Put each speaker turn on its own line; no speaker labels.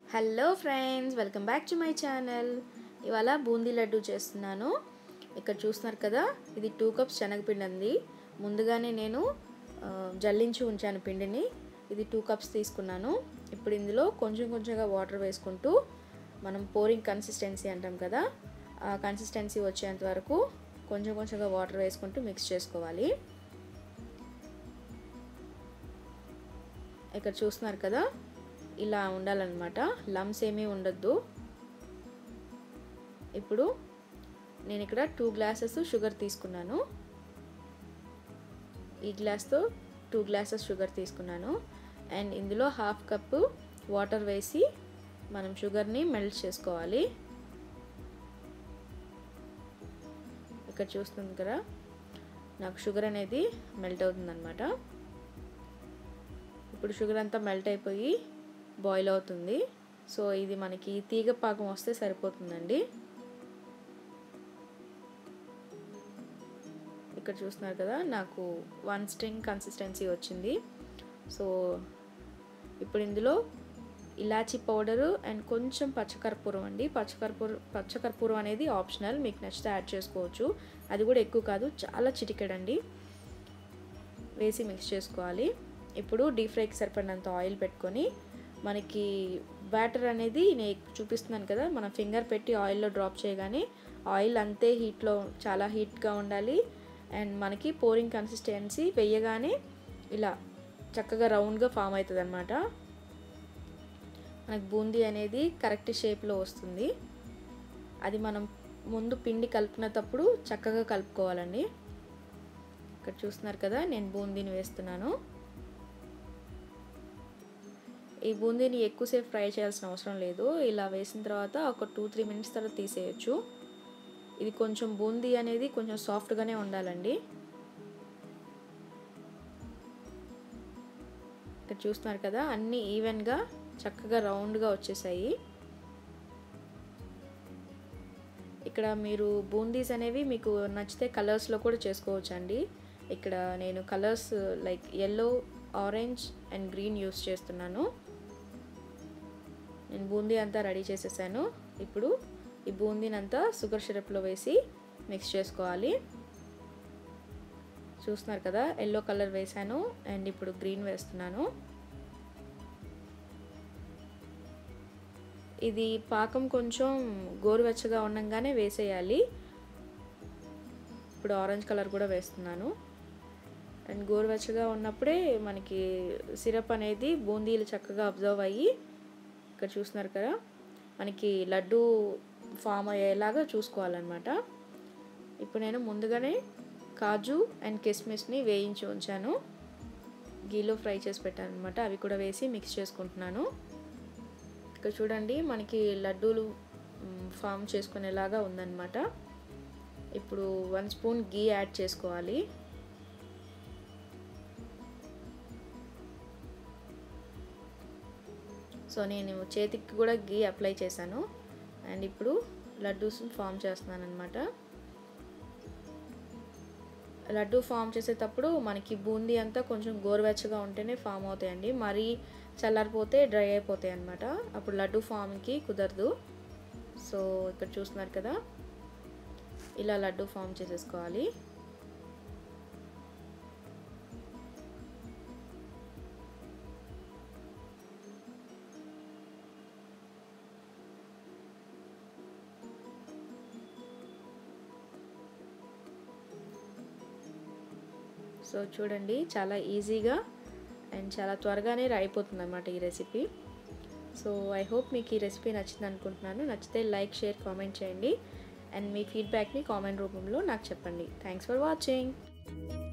hello friends welcome back to my channel ఇవాళ బూందీ లడ్డు చేస్తున్నాను ఇక్కడ చూస్తున్నారు కదా ఇది టూ కప్స్ శనగపిండి ఉంది ముందుగానే నేను ఆ, జల్లించి ఉంచాను పిండిని ఇది టూ కప్స్ తీసుకున్నాను ఇప్పుడు ఇందులో కొంచెం కొంచెంగా వాటర్ వేసుకుంటూ మనం పోరింగ్ కన్సిస్టెన్సీ అంటాం కదా ఆ కన్సిస్టెన్సీ వచ్చేంత వరకు కొంచెం కొంచెంగా వాటర్ వేసుకుంటూ మిక్స్ చేసుకోవాలి ఇక్కడ చూస్తున్నారు కదా ఇలా ఉండాలన్నమాట లమ్స్ ఏమీ ఉండొద్దు ఇప్పుడు నేను ఇక్కడ టూ గ్లాసెస్ షుగర్ తీసుకున్నాను ఈ గ్లాస్తో టూ గ్లాసెస్ షుగర్ తీసుకున్నాను అండ్ ఇందులో హాఫ్ కప్పు వాటర్ వేసి మనం షుగర్ని మెల్ట్ చేసుకోవాలి ఇక్కడ చూస్తుంది కదా నాకు షుగర్ అనేది మెల్ట్ అవుతుందన్నమాట ఇప్పుడు షుగర్ అంతా మెల్ట్ అయిపోయి బాయిల్ అవుతుంది సో ఇది మనకి తీగ పాకం వస్తే సరిపోతుందండి ఇక్కడ చూస్తున్నారు కదా నాకు వన్ స్ట్రింగ్ కన్సిస్టెన్సీ వచ్చింది సో ఇప్పుడు ఇందులో ఇలాచీ పౌడరు అండ్ కొంచెం పచ్చకర్పూరం అండి పచ్చకర్పూరం పచ్చకర్పూరం అనేది ఆప్షనల్ మీకు నచ్చితే యాడ్ చేసుకోవచ్చు అది కూడా ఎక్కువ కాదు చాలా చిటికెడండి వేసి మిక్స్ చేసుకోవాలి ఇప్పుడు డీప్ ఫ్రైకి సరిపడినంత ఆయిల్ పెట్టుకొని మనకి బ్యాటర్ అనేది నేను చూపిస్తున్నాను కదా మన ఫింగర్ పెట్టి ఆయిల్లో డ్రాప్ చేయగానే ఆయిల్ అంతే హీట్లో చాలా హీట్గా ఉండాలి అండ్ మనకి పోరింగ్ కన్సిస్టెన్సీ వేయగానే ఇలా చక్కగా రౌండ్గా ఫామ్ అవుతుంది అనమాట మనకి బూందీ అనేది కరెక్ట్ షేప్లో వస్తుంది అది మనం ముందు పిండి కలుపుకునేటప్పుడు చక్కగా కలుపుకోవాలండి ఇక్కడ చూస్తున్నారు కదా నేను బూందీని వేస్తున్నాను ఈ బూందీని ఎక్కువసేపు ఫ్రై చేయాల్సిన అవసరం లేదు ఇలా వేసిన తర్వాత ఒక టూ త్రీ మినిట్స్ తర్వాత తీసేయచ్చు ఇది కొంచెం బూందీ అనేది కొంచెం సాఫ్ట్గానే ఉండాలండి ఇక్కడ చూస్తున్నారు కదా అన్నీ ఈవెన్గా చక్కగా రౌండ్గా వచ్చేసాయి ఇక్కడ మీరు బూందీస్ అనేవి మీకు నచ్చితే కలర్స్లో కూడా చేసుకోవచ్చు అండి ఇక్కడ నేను colours like yellow orange and green use చేస్తున్నాను నేను బూందీ అంతా రెడీ చేసేసాను ఇప్పుడు ఈ బూందీని అంతా షుగర్ సిరప్లో వేసి మిక్స్ చేసుకోవాలి చూస్తున్నారు కదా ఎల్లో కలర్ వేసాను అండ్ ఇప్పుడు గ్రీన్ వేస్తున్నాను ఇది పాకం కొంచెం గోరువెచ్చగా ఉండగానే వేసేయాలి ఇప్పుడు ఆరెంజ్ కలర్ కూడా వేస్తున్నాను అండ్ గోరువెచ్చగా ఉన్నప్పుడే మనకి సిరప్ అనేది బూందీలు చక్కగా అబ్జర్వ్ అయ్యి ఇక్కడ చూస్తున్నారు కదా మనకి లడ్డు ఫామ్ అయ్యేలాగా చూసుకోవాలన్నమాట ఇప్పుడు నేను ముందుగానే కాజు అండ్ కిస్మిస్ని వేయించి ఉంచాను గీలో ఫ్రై చేసి పెట్టాను అనమాట అవి కూడా వేసి మిక్స్ చేసుకుంటున్నాను ఇక్కడ చూడండి మనకి లడ్డూలు ఫామ్ చేసుకునేలాగా ఉందన్నమాట ఇప్పుడు వన్ స్పూన్ గీ యాడ్ చేసుకోవాలి సో నేను చేతికి కూడా గీ అప్లై చేశాను అండ్ ఇప్పుడు లడ్డూస్ ఫామ్ చేస్తున్నాను అనమాట లడ్డు ఫామ్ చేసేటప్పుడు మనకి బూందీ అంతా కొంచెం గోరువెచ్చగా ఉంటేనే ఫామ్ అవుతాయండి మరీ చల్లారిపోతే డ్రై అయిపోతాయి అనమాట అప్పుడు లడ్డు ఫామ్కి కుదరదు సో ఇక్కడ చూస్తున్నారు కదా ఇలా లడ్డు ఫామ్ చేసేసుకోవాలి సో చూడండి చాలా ఈజీగా అండ్ చాలా త్వరగానే అయిపోతుంది అనమాట ఈ రెసిపీ సో ఐ హోప్ మీకు ఈ రెసిపీ నచ్చింది అనుకుంటున్నాను నచ్చితే లైక్ షేర్ కామెంట్ చేయండి అండ్ మీ ఫీడ్బ్యాక్ని కామెంట్ రూపంలో నాకు చెప్పండి థ్యాంక్స్ ఫర్ వాచింగ్